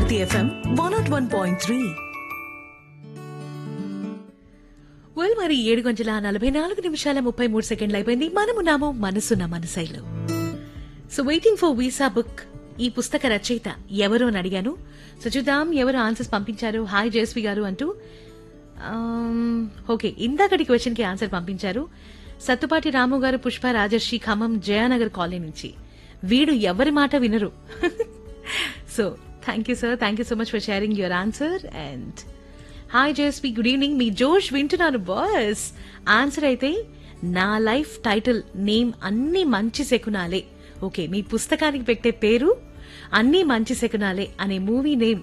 Bharati FM one naught one point three well మరి ఏడు గంటల నలభై నాలుగు నిమిషాల ముప్పై మూడు సెకండ్లు అయిపోయింది మనమున్నాము మనసున్న మనసైలో so waiting for visa book ఈ పుస్తక రచయిత ఎవరు అని అడిగాను సో చూద్దాం ఎవరు ఆన్సర్స్ పంపించారు హాయ్ జయశ్రీ గారు అంటూ ఆమ్, ఓకే ఇందాకటి క్వశ్చన్ కి ఆన్సర్ పంపించారు సత్తుపాటి రాము గారు పుష్ప రాజర్షి ఖమ్మం జయానగర్ కాలనీ నుంచి వీడు ఎవరి మాట వినరు so thank you sir thank you so much for sharing your answer and hi Jayasvi good evening మీ జోష్ వింటున్నాను బాస్ ఆన్సర్ అయితే నా లైఫ్ టైటిల్ నేమ్ అన్ని మంచి శకునాలే ఓకే మీ పుస్తకానికి పెట్టే పేరు అన్ని మంచి శకునాలే అనే మూవీ నేమ్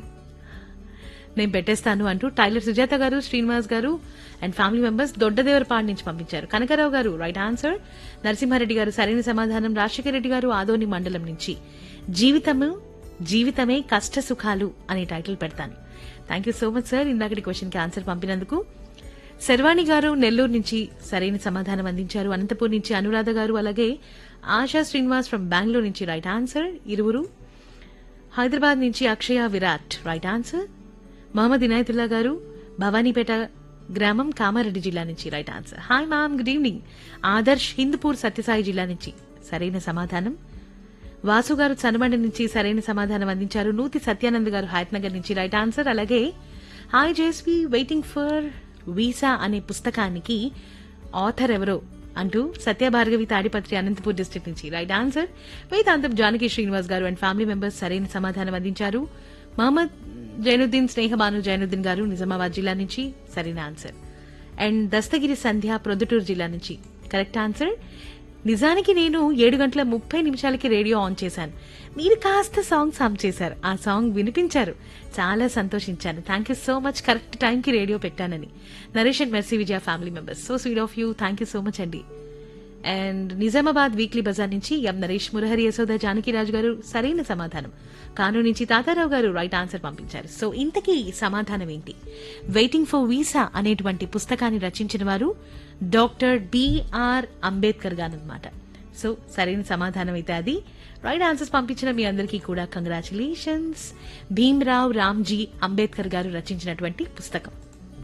నేను పెట్టేస్తాను అంటూ టైలర్ సుజాత గారు శ్రీనివాస్ గారు అండ్ ఫ్యామిలీ మెంబర్స్ దొడ్డదేవరపాడు నుంచి పంపించారు కనకరావు గారు రైట్ ఆన్సర్ నరసింహారెడ్డి గారు సరైన సమాధానం రాజశేఖర రెడ్డి గారు ఆదోని మండలం నుంచి జీవితము జీవితమే కష్ట సుఖాలు అనే టైటిల్ పెడతాను thank you so much sir ఇందాకటి క్వశ్చన్ కి ఆన్సర్ పంపినందుకు శర్వాణి గారు నెల్లూరు నుంచి సరైన సమాధానం అందించారు అనంతపూర్ నుంచి అనురాధ గారు అలాగే ఆశా శ్రీనివాస్ ఫ్రమ్ బెంగళూరు నుంచి రైట్ ఆన్సర్ ఇరువురు హైదరాబాద్ నుంచి అక్షయ విరాట్ రైట్ ఆన్సర్ మహమ్మద్ ఇనాయతుల్లా గారు భవానీపేట గ్రామం కామారెడ్డి జిల్లా నుంచి right answer hi ma'am good evening Adarsh Hindupur Satyasai జిల్లా నుంచి సరైన సమాధానం వాసు గారు చనమండి నుంచి సరైన సమాధానం అందించారు నూతి సత్యానంద్ గారు హయత్నగర్ నుంచి రైట్ ఆన్సర్ అలాగే hi Jeswi waiting for visa అనే పుస్తకానికి ఆథర్ ఎవరో అంటూ సత్యభార్గవి తాడిపత్రి అనంతపూర్ డిస్ట్రిక్ట్ నుంచి రైట్ ఆన్సర్ వేదాంతం జానకి శ్రీనివాస్ గారు అండ్ ఫ్యామిలీ మెంబర్స్ సరైన సమాధానం అందించారు మహమ్మద్ జైనుద్దీన్ స్నేహబాను జైనుద్దీన్ గారు నిజామాబాద్ జిల్లా నుంచి సరైన ఆన్సర్ అండ్ దస్తగిరి సంధ్య ప్రొద్దుటూరు జిల్లా నుంచి కరెక్ట్ ఆన్సర్ నిజానికి నేను ఏడు గంటల ముప్పై నిమిషాలకి రేడియో ఆన్ చేశాను మీరు కాస్త సాంగ్ సామ్ చేశారు ఆ సాంగ్ వినిపించారు చాలా సంతోషించాను thank you so much correct టైంకి రేడియో పెట్టానని Naresh and Mercy Vijaya family members so sweet of you thank you so much అండి అండ్ నిజామాబాద్ వీక్లీ బజార్ నుంచి ఎం నరేష్ మురహరి యశోద జానకిరాజు గారు సరైన సమాధానం కానూరు నుంచి తాతారావు గారు రైట్ ఆన్సర్ పంపించారు సో ఇంతకీ సమాధానం ఏంటి వెయిటింగ్ ఫర్ వీసా అనేటువంటి పుస్తకాన్ని రచించిన వారు డాక్టర్ బిఆర్ అంబేద్కర్ గారనమాట సో సరైన సమాధానం అయితే అది రైట్ ఆన్సర్స్ పంపించిన మీ అందరికీ కూడా కంగ్రాచులేషన్స్ భీమ్రావ్ రామ్జీ అంబేద్కర్ గారు రచించినటువంటి పుస్తకం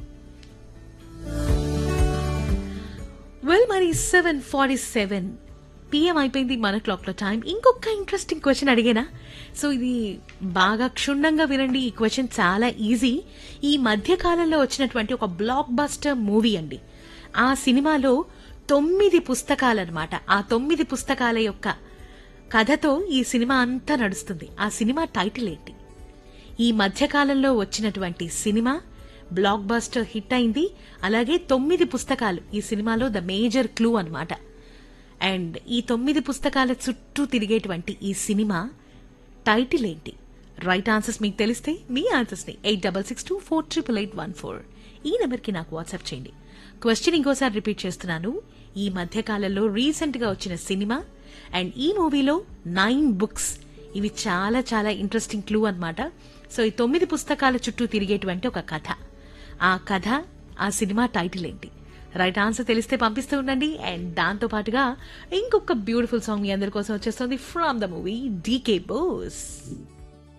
వెల్ మరి సెవెన్ ఫార్టీ సెవెన్ పిఎం అయిపోయింది మన క్లాక్ లో టైం ఇంకొక ఇంట్రెస్టింగ్ క్వశ్చన్ అడిగేనా సో ఇది బాగా క్షుణ్ణంగా వినండి ఈ క్వశ్చన్ చాలా ఈజీ ఈ మధ్య కాలంలో వచ్చినటువంటి ఒక బ్లాక్ బస్టర్ మూవీ అండి ఆ సినిమాలో తొమ్మిది పుస్తకాలన్నమాట ఆ తొమ్మిది పుస్తకాల యొక్క కథతో ఈ సినిమా అంతా నడుస్తుంది ఆ సినిమా టైటిల్ ఏంటి ఈ మధ్యకాలంలో వచ్చినటువంటి సినిమా బ్లాక్ బస్టర్ హిట్ అయింది అలాగే తొమ్మిది పుస్తకాలు ఈ సినిమాలో ద మేజర్ క్లూ అన్నమాట అండ్ ఈ తొమ్మిది పుస్తకాల చుట్టూ తిరిగేటువంటి ఈ సినిమా టైటిల్ ఏంటి రైట్ ఆన్సర్స్ మీకు తెలిస్తే మీ ఆన్సర్స్ ని eight double six two four triple eight one four ఈ నెంబర్కి నాకు వాట్సాప్ చేయండి క్వశ్చన్ ఇంకోసారి రిపీట్ చేస్తున్నాను ఈ మధ్య కాలంలో రీసెంట్ గా వచ్చిన సినిమా అండ్ ఈ మూవీలో నైన్ బుక్స్ ఇవి చాలా చాలా ఇంట్రెస్టింగ్ క్లూ అన్నమాట సో ఈ తొమ్మిది పుస్తకాల చుట్టూ తిరిగేటువంటి ఒక కథ ఆ కథ ఆ సినిమా టైటిల్ ఏంటి రైట్ ఆన్సర్ తెలిస్తే పంపిస్తూ ఉండండి అండ్ దాంతో పాటుగా ఇంకొక బ్యూటిఫుల్ సాంగ్ మీ అందరి కోసం వచ్చేస్తుంది from the movie DK Bose